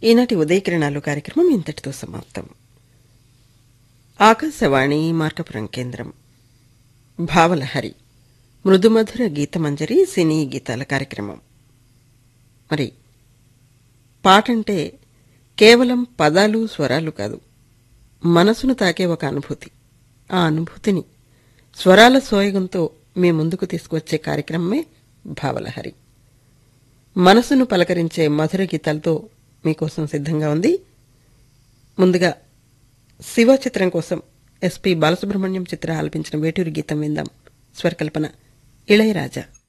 ఈనాటి ఉదయకిరణాలు కార్యక్రమం ఇంతటితో సమాప్తం ఆకాశవాణి మార్కపురం కేంద్రం భావలహరి మృదుమధుర గీతమంజరి సినీ గీతాల కార్యక్రమం మరి పాటంటే కేవలం పదాలు స్వరాలు కాదు మనసును తాకే ఒక అనుభూతి ఆ అనుభూతిని స్వరాల సోయగంతో మీ ముందుకు తీసుకువచ్చే కార్యక్రమమే భావలహరి మనసును పలకరించే మధుర గీతాలతో మీకోసం సిద్ధంగా ఉంది ముందుగా శివ చిత్రం కోసం ఎస్పి బాలసుబ్రహ్మణ్యం చిత్ర ఆలపించిన వేటూరి గీతం విందాం స్వరకల్పన ఇళయరాజా